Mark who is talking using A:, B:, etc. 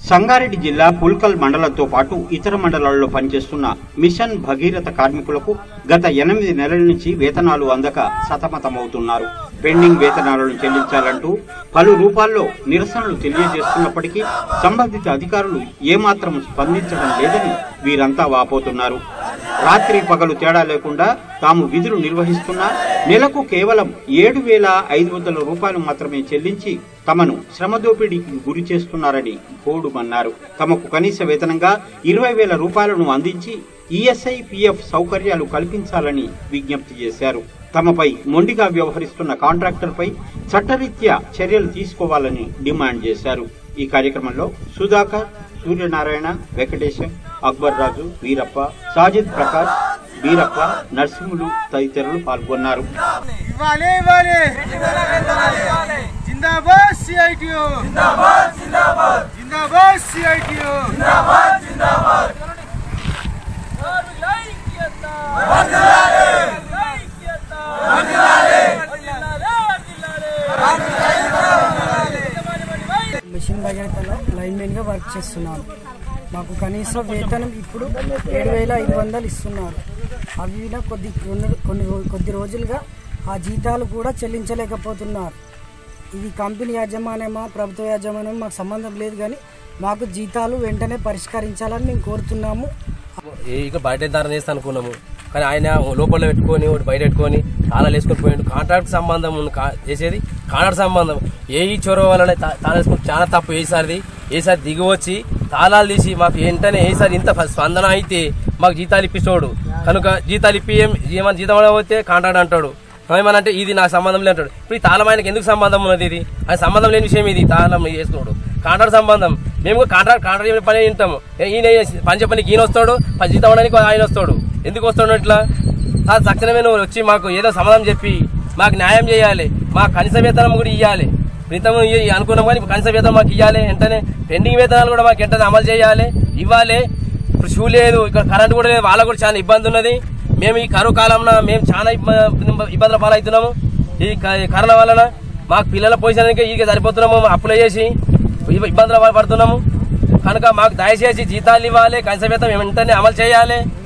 A: సంగారెడ్డి జిల్లా పుల్కల్ మండలంతో పాటు ఇతర మండలాల్లో పనిచేస్తున్న మిషన్ భగీరథ కార్మికులకు గత ఎనిమిది నెలల నుంచి వేతనాలు అందక సతమతమవుతున్నారు పెండింగ్ వేతనాలను చెల్లించాలంటూ పలు రూపాల్లో నిరసనలు తెలియజేస్తున్నప్పటికీ సంబంధిత అధికారులు ఏమాత్రం స్పందించడం లేదని వీరంతా వాపోతున్నారు రాత్రి పగలు తేడా లేకుండా తాము విధులు నిర్వహిస్తున్నా నెలకు కేవలం ఏడు వేల ఐదు వందల రూపాయలు మాత్రమే చెల్లించి తమను శ్రమదోపిడీకి గురి చేస్తున్నారని గోడుమన్నారు తమకు కనీస వేతనంగా ఇరవై వేల రూపాయలను అందించి ఈఎస్ఐ పిఎఫ్ సౌకర్యాలు కల్పించాలని విజ్ఞప్తి చేశారు తమపై మొండిగా వ్యవహరిస్తున్న కాంట్రాక్టర్పై చట్టరీత్యా చర్యలు తీసుకోవాలని డిమాండ్ చేశారు ఈ కార్యక్రమంలో సుధాకర్ సూర్యనారాయణ వెంకటేశం అక్బర్ రాజు వీరప్ప సాజిద్ ప్రకాష్ వీరప్ప నర్సింహులు తదితరులు పాల్గొన్నారు
B: ఇవ్వాలి ఇవ్వాలి జిందాబాద్ సిఐటియు జిందాబాద్ సిఐటియు
C: మిషన్ భగీరథలో లైన్మెన్గా వర్క్ చేస్తున్నాను మాకు కనీసం వేతనం ఇప్పుడు ఏడు వేల ఐదు వందలు ఇస్తున్నారు అవి కూడా కొద్ది కొన్ని కొన్ని రో- కొద్ది రోజులుగా ఆ జీతాలు కూడా చెల్లించలేకపోతున్నారు ఇది కంపెనీ యాజమాన్యమా ప్రభుత్వ యాజమాన్యం మాకు సంబంధం లేదు కానీ మాకు జీతాలు వెంటనే పరిష్కరించాలని మేము కోరుతున్నాము
D: ఇక బయట ధర చేస్తా అనుకున్నాము కానీ ఆయన లోపల పెట్టుకొని ఒకటి బయట పెట్టుకొని తాళాలు వేసుకొని పోయిండు కాంట్రాక్ట్ సంబంధం ఉన్న కా- చేసేది కాంట్రాక్ట్ సంబంధం ఏ ఈ చొరవ వలన తా- తాళాలు వేసుకొని చాలా తప్పు వేసారిది ఏసారి దిగి వచ్చి తాళాలు తీసి మాకు వెంటనే ఏసారి ఇంత ఫ- స్పందన అయితే మాకు జీతాలు ఇప్పిస్తాడు కనుక జీతాలు ఇప్పి ఏం ఏమైనా జీతం పోతే కాంట్రాక్ట్ అంటాడు ఏమనంటే ఇది నాకు సంబంధం లేదు అంటాడు ఇప్పుడు ఈ తాళం ఆయనకి ఎందుకు సంబంధం ఉన్నది ఇది అది సంబంధం లేని విషయం ఇది తాళం చేసుకున్నాడు కాంట్రాక్ట్ సంబంధం మేము కూడా కాంట్రాక్ట్ కాంట్రాక్ట్ చెప్పిన పని వింటాము ఏ ఈయన పని చెప్పడానికి ఈయన వస్తాడు పని జీతం అవడానికి ఆయన వస్తాడు ఎందుకు వస్తాడు ఇట్లా సార్ తక్షణమే నువ్వు వచ్చి మాకు ఏదో సమాధానం చెప్పి మాకు న్యాయం చేయాలి మా కనీస వేతనం కూడా ఇవ్వాలి క్రితం ఇ- అనుకున్నాం కానీ ఇప్పుడు కనీస వేతనం మాకు ఇవ్వాలి వెంటనే పెండింగ్ వేతనాలు కూడా మాకు వెంటనే అమలు చేయాలి ఇవ్వాలి ఇప్పుడు షూ లేదు ఇక్కడ కరెంట్ కూడా లేదు వాళ్ళకు కూడా చాలా ఇబ్బంది ఉన్నది మేము ఈ కరువు కాలంలో మేము చాలా ఇబ్బ- ఇబ్బందుల పాలవుతున్నాము ఈ క- కరోనా వలన మాకు పిల్లల పోషణకి ఇక సరిపోతున్నాము అప్పులు చేసి ఇబ్బందులు పడుతున్నాము కనుక మాకు దయచేసి జీతాలు ఇవ్వాలి కనీస వేతనం వెంటనే అమలు చేయాలి